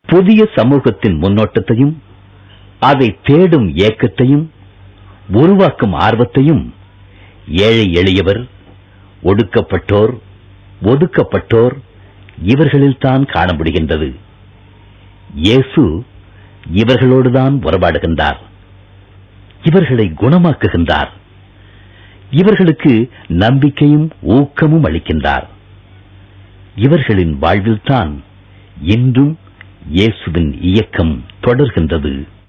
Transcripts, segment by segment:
புதிய சமூகத்தின் முன்னோட்டத்தையும் அதை தேடும் ஏக்கத்தையும் உருவாக்கும் ஆர்வத்தையும் ஏழை எளியவர் ஒடுக்கப்பட்டோர் ஒதுக்கப்பட்டோர் இவர்களில்தான் காண முடிகின்றது இயேசு இவர்களோடுதான் உறவாடுகின்றார் இவர்களை குணமாக்குகின்றார் இவர்களுக்கு நம்பிக்கையும் ஊக்கமும் அளிக்கின்றார் இவர்களின் வாழ்வில்தான் இன்றும் இயேசுவின் இயக்கம் தொடர்கின்றது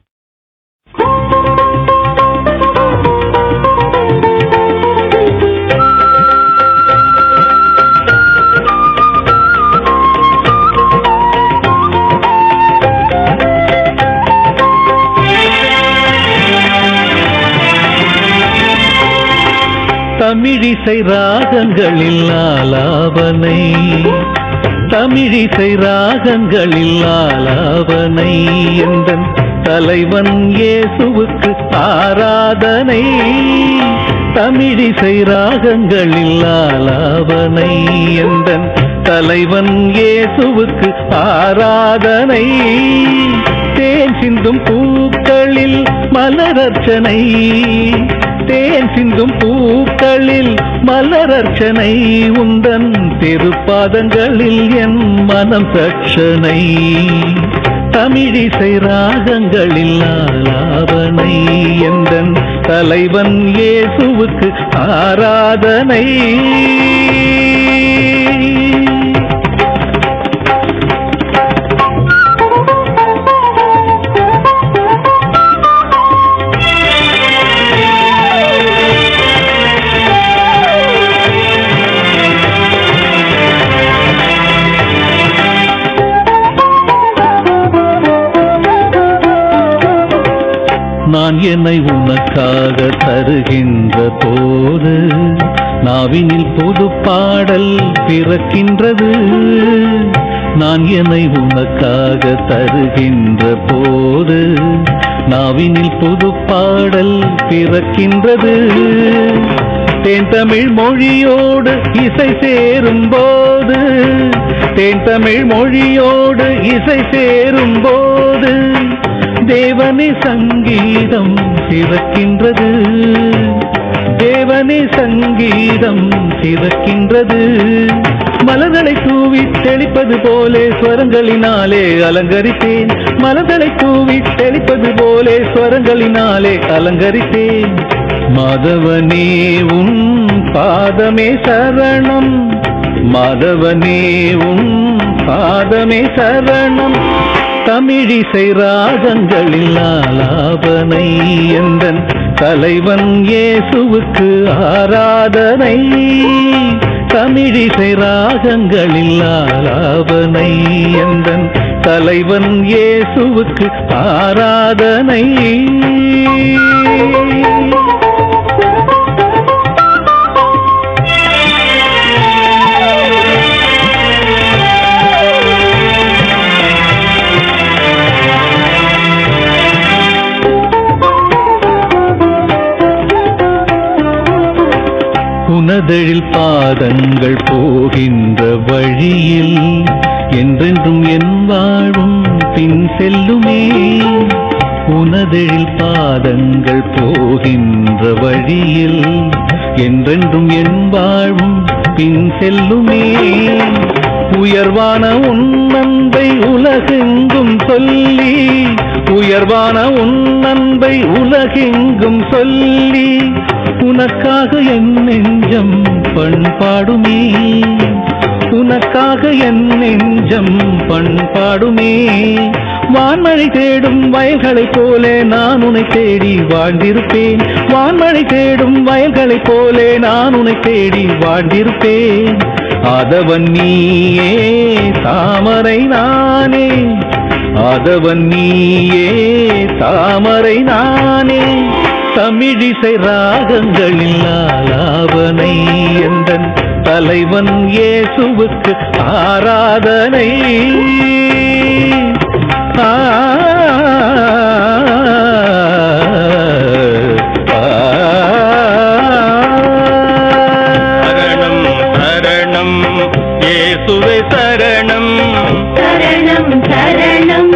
தமிழிசை ராகங்களில் ஆலாபனை தமிழிசை ராகங்களில் ஆலாபனை எந்தன் தலைவன் இயேசுவுக்கு ஆராதனை தமிழிசை ராகங்களில் ஆலாபனை எந்தன் தலைவன் இயேசுவுக்கு ஆராதனை தேன் சிந்தும் பூக்களில் மலரர்ச்சனை தேன் சிந்தும் பூக்களில் மலரர்ச்சனை உந்தன் திருப்பாதங்களில் என் மனம் தட்சணை தமிழிசை ராகங்களில் ஆலாபனை எந்தன் தலைவன் இயேசுவுக்கு ஆராதனை நான் என்னை உனக்காக தருகின்ற போது நாவினில் பொது பாடல் பிறக்கின்றது நான் என்னை உனக்காக தருகின்ற போது நாவினில் புது பாடல் பிறக்கின்றது தேன் தமிழ் மொழியோடு இசை சேரும் போது தேன் தமிழ் மொழியோடு இசை சேரும் போது தேவனே சங்கீதம் சிறக்கின்றது தேவனே சங்கீதம் சிறக்கின்றது மலர்களை தூவி தெளிப்பது போலே ஸ்வரங்களினாலே அலங்கரித்தேன் மலர்களை தூவி தெளிப்பது போலே ஸ்வரங்களினாலே அலங்கரித்தேன் மாதவனே உன் பாதமே சரணம் மாதவனே உன் பாதமே சரணம் தமிழிசை ராகங்களில் ஆலாபனை எந்தன் தலைவன் இயேசுவுக்கு ஆராதனை தமிழிசை ராகங்களில் ஆலாபனை எந்தன் தலைவன் இயேசுவுக்கு ஆராதனை உனதழில் பாதங்கள் போகின்ற வழியில் என்றென்றும் என் வாழும் பின் செல்லுமே உனதழில் பாதங்கள் போகின்ற வழியில் என்றென்றும் என் வாழும் பின் செல்லுமே உயர்வான உன் அன்பை உலகெங்கும் சொல்லி உயர்வான உன் அன்பை உலகெங்கும் சொல்லி உனக்காக என் நெஞ்சம் பண்பாடுமே உனக்காக என் நெஞ்சம் பண்பாடுமே வான்மழை தேடும் வயல்களைப் போலே நான் உன்னை தேடி வாழ்ந்திருப்பேன் வான்மழை தேடும் வயல்களைப் போலே நான் உன்னை தேடி வாழ்ந்திருப்பேன் ஆதவன் நீயே தாமரை நானே ஆதவன் நீயே தாமரை நானே தமிழிசை ராகங்களில் ஆலாபனை எந்தன் தலைவன் இயேசுவுக்கு ஆராதனை ஆ சரணம் சரணம் இயேசுவே சரணம் சரணம் சரணம்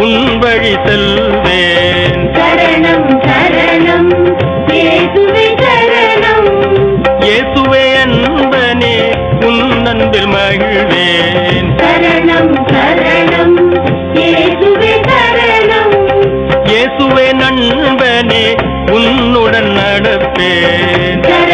உன் வழி செல்வேன் சரணம் சரணம் இயேசுவே சரணம் இயேசுவே அன்பனே உன் அன்பில் மகிழ்வேன் சரணம் சரணம் இயேசுவே சரணம் இயேசுவே நண்பனே உன்னுடன் நடப்பேன் சரணம்